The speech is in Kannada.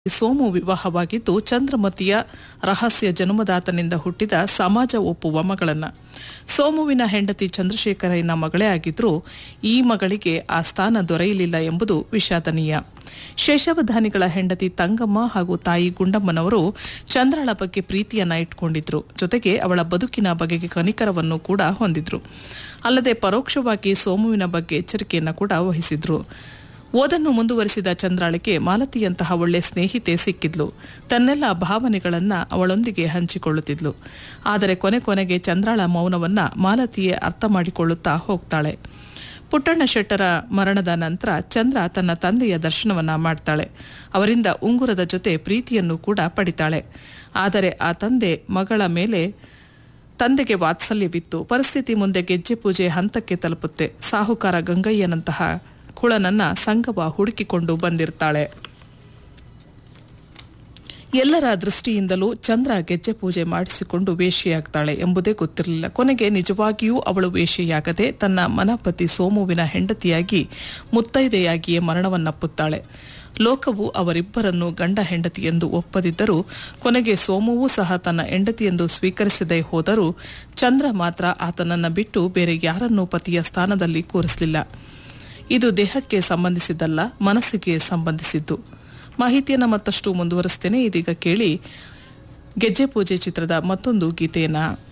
ಸೋಮು ವಿವಾಹವಾಗಿದ್ದು ಚಂದ್ರಮತಿಯ ರಹಸ್ಯ ಜನ್ಮದಾತನಿಂದ ಹುಟ್ಟಿದ ಸಮಾಜ ಒಪ್ಪುವ ಮಗಳನ್ನ ಸೋಮುವಿನ ಹೆಂಡತಿ ಚಂದ್ರಶೇಖರಯ್ಯನ ಮಗಳೇ ಆಗಿದ್ರೂ ಈ ಮಗಳಿಗೆ ಆ ಸ್ಥಾನ ದೊರೆಯಲಿಲ್ಲ ಎಂಬುದು ವಿಷಾದನೀಯ ಶೇಷವಧಾನಿಗಳ ಹೆಂಡತಿ ತಂಗಮ್ಮ ಹಾಗೂ ತಾಯಿ ಗುಂಡಮ್ಮನವರು ಚಂದ್ರಳ ಬಗ್ಗೆ ಪ್ರೀತಿಯನ್ನ ಇಟ್ಕೊಂಡಿದ್ರು ಜೊತೆಗೆ ಅವಳ ಬದುಕಿನ ಬಗೆಗೆ ಕನಿಕರವನ್ನು ಕೂಡ ಹೊಂದಿದ್ರು ಅಲ್ಲದೆ ಪರೋಕ್ಷವಾಗಿ ಸೋಮುವಿನ ಬಗ್ಗೆ ಎಚ್ಚರಿಕೆಯನ್ನ ಕೂಡ ವಹಿಸಿದ್ರು ಓದನ್ನು ಮುಂದುವರಿಸಿದ ಚಂದ್ರಾಳಿಗೆ ಮಾಲತಿಯಂತಹ ಒಳ್ಳೆ ಸ್ನೇಹಿತೆ ಸಿಕ್ಕಿದ್ಲು ತನ್ನೆಲ್ಲ ಭಾವನೆಗಳನ್ನ ಅವಳೊಂದಿಗೆ ಹಂಚಿಕೊಳ್ಳುತ್ತಿದ್ಲು ಆದರೆ ಕೊನೆ ಕೊನೆಗೆ ಚಂದ್ರಾಳ ಮೌನವನ್ನ ಮಾಲತಿಯೇ ಅರ್ಥ ಮಾಡಿಕೊಳ್ಳುತ್ತಾ ಹೋಗ್ತಾಳೆ ಪುಟ್ಟಣ್ಣ ಶೆಟ್ಟರ ಮರಣದ ನಂತರ ಚಂದ್ರ ತನ್ನ ತಂದೆಯ ದರ್ಶನವನ್ನ ಮಾಡ್ತಾಳೆ ಅವರಿಂದ ಉಂಗುರದ ಜೊತೆ ಪ್ರೀತಿಯನ್ನು ಕೂಡ ಪಡಿತಾಳೆ ಆದರೆ ಆ ತಂದೆ ಮಗಳ ಮೇಲೆ ತಂದೆಗೆ ವಾತ್ಸಲ್ಯವಿತ್ತು ಪರಿಸ್ಥಿತಿ ಮುಂದೆ ಗೆಜ್ಜೆ ಪೂಜೆ ಹಂತಕ್ಕೆ ತಲುಪುತ್ತೆ ಸಾಹುಕಾರ ಗಂಗಯ್ಯನಂತಹ ಕುಳನನ್ನ ಸಂಗವ ಹುಡುಕಿಕೊಂಡು ಬಂದಿರ್ತಾಳೆ ಎಲ್ಲರ ದೃಷ್ಟಿಯಿಂದಲೂ ಚಂದ್ರ ಗೆಜ್ಜೆ ಪೂಜೆ ಮಾಡಿಸಿಕೊಂಡು ವೇಷಿಯಾಗ್ತಾಳೆ ಎಂಬುದೇ ಗೊತ್ತಿರಲಿಲ್ಲ ಕೊನೆಗೆ ನಿಜವಾಗಿಯೂ ಅವಳು ವೇಷಿಯಾಗದೆ ತನ್ನ ಮನಪತಿ ಸೋಮುವಿನ ಹೆಂಡತಿಯಾಗಿ ಮುತ್ತೈದೆಯಾಗಿಯೇ ಮರಣವನ್ನಪ್ಪುತ್ತಾಳೆ ಲೋಕವು ಅವರಿಬ್ಬರನ್ನು ಗಂಡ ಹೆಂಡತಿ ಎಂದು ಒಪ್ಪದಿದ್ದರೂ ಕೊನೆಗೆ ಸೋಮುವೂ ಸಹ ತನ್ನ ಹೆಂಡತಿಯೆಂದು ಸ್ವೀಕರಿಸದೇ ಹೋದರೂ ಚಂದ್ರ ಮಾತ್ರ ಆತನನ್ನ ಬಿಟ್ಟು ಬೇರೆ ಯಾರನ್ನೂ ಪತಿಯ ಸ್ಥಾನದಲ್ಲಿ ಕೂರಿಸಲಿಲ್ಲ ಇದು ದೇಹಕ್ಕೆ ಸಂಬಂಧಿಸಿದ್ದಲ್ಲ ಮನಸ್ಸಿಗೆ ಸಂಬಂಧಿಸಿದ್ದು ಮಾಹಿತಿಯನ್ನು ಮತ್ತಷ್ಟು ಮುಂದುವರಿಸ್ತೇನೆ ಇದೀಗ ಕೇಳಿ ಗೆಜ್ಜೆ ಪೂಜೆ ಚಿತ್ರದ ಮತ್ತೊಂದು ಗೀತೆಯನ್ನ